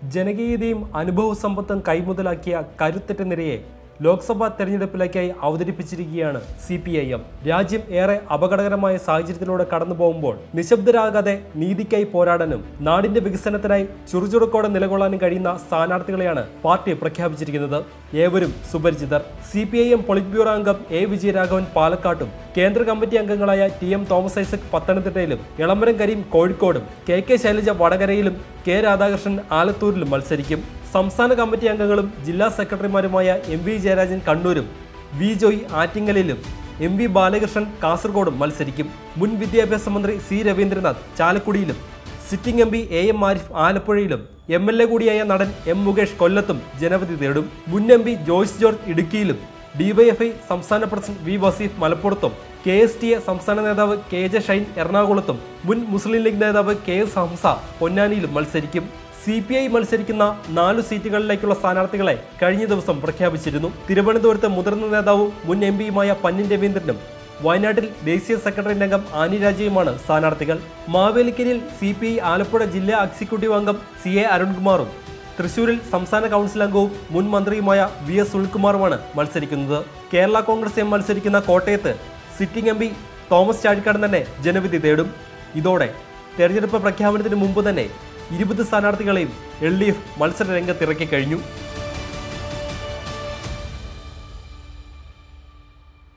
ജനകീയതയും അനുഭവ സമ്പത്തും കൈമുതലാക്കിയ കരുത്തറ്റ നിരയെ ലോക്സഭാ തെരഞ്ഞെടുപ്പിലേക്കായി അവതരിപ്പിച്ചിരിക്കുകയാണ് സി പി ഐ എം രാജ്യം ഏറെ അപകടകരമായ സാഹചര്യത്തിലൂടെ കടന്നു പോകുമ്പോൾ നിശബ്ദരാകാതെ നീതിക്കായി പോരാടാനും നാടിന്റെ വികസനത്തിനായി ചുറുചുറുക്കോടെ നിലകൊള്ളാനും കഴിയുന്ന സ്ഥാനാർത്ഥികളെയാണ് പാർട്ടി പ്രഖ്യാപിച്ചിരിക്കുന്നത് ഏവരും സുപരിചിതർ C P I M polit bureau അംഗം എ വിജയരാഘവൻ പാലക്കാട്ടും കേന്ദ്ര കമ്മിറ്റി അംഗങ്ങളായ ടി എം തോമസ് ഐസക് പത്തനംതിട്ടയിലും ഇളമരം കരീം കോഴിക്കോടും കെ കെ ശൈലജ വടകരയിലും കെ രാധാകൃഷ്ണൻ ആലത്തൂരിലും മത്സരിക്കും സംസ്ഥാന കമ്മിറ്റി അംഗങ്ങളും ജില്ലാ സെക്രട്ടറിമാരുമായ എം വി ജയരാജൻ കണ്ണൂരും വി ജോയ് ആറ്റിങ്ങലിലും എം വി ബാലകൃഷ്ണൻ കാസർഗോഡും മത്സരിക്കും മുൻ വിദ്യാഭ്യാസ മന്ത്രി സി രവീന്ദ്രനാഥ് ചാലക്കുടിയിലും sitting M P A M Arif ആലപ്പുഴയിലും എം എൽ എ കൂടിയായ നടൻ എം മുകേഷ് കൊല്ലത്തും ജനവിധി തേടും മുൻ എം പി ജോയ്സ് ജോർജ് ഇടുക്കിയിലും ഡിവൈഎഫ്ഐ സംസ്ഥാന പ്രസിഡന്റ് വി വസീഫ് മലപ്പുറത്തും കെ എസ് ടി എ സംസ്ഥാന നേതാവ് കെ ജെ ഷൈൻ എറണാകുളത്തും മുൻ മുസ്ലിം ലീഗ് നേതാവ് കെ എസ് ഹംസ പൊന്നാനിയിലും മത്സരിക്കും സി പി ഐ മത്സരിക്കുന്ന നാലു സീറ്റുകളിലേക്കുള്ള സ്ഥാനാർത്ഥികളെ കഴിഞ്ഞ ദിവസം പ്രഖ്യാപിച്ചിരുന്നു തിരുവനന്തപുരത്ത് മുതിർന്ന നേതാവും മുൻ എം പിയുമായ പന്നിൻ രവീന്ദ്രനും വയനാട്ടിൽ ദേശീയ സെക്രട്ടറി അംഗം ആനി രാജയുമാണ് സ്ഥാനാർത്ഥികൾ മാവേലിക്കരിയിൽ സി പി ഐ ആലപ്പുഴ ജില്ലാ എക്സിക്യൂട്ടീവ് അംഗം സി എ അരുൺകുമാറും തൃശൂരിൽ സംസ്ഥാന കൗൺസിൽ അംഗവും മുൻ മന്ത്രിയുമായ വി എസ് സുനിൽകുമാറുമാണ് മത്സരിക്കുന്നത് കേരള കോൺഗ്രസ് എം മത്സരിക്കുന്ന കോട്ടയത്ത് sitting M P Thomas Chazhikadan തന്നെ ജനവിധി തേടും ഇതോടെ തെരഞ്ഞെടുപ്പ് പ്രഖ്യാപനത്തിന് മുമ്പ് തന്നെ ഇരുപത് സ്ഥാനാർത്ഥികളെയും എൽ ഡി എഫ് മത്സര രംഗത്തിറക്കി കഴിഞ്ഞു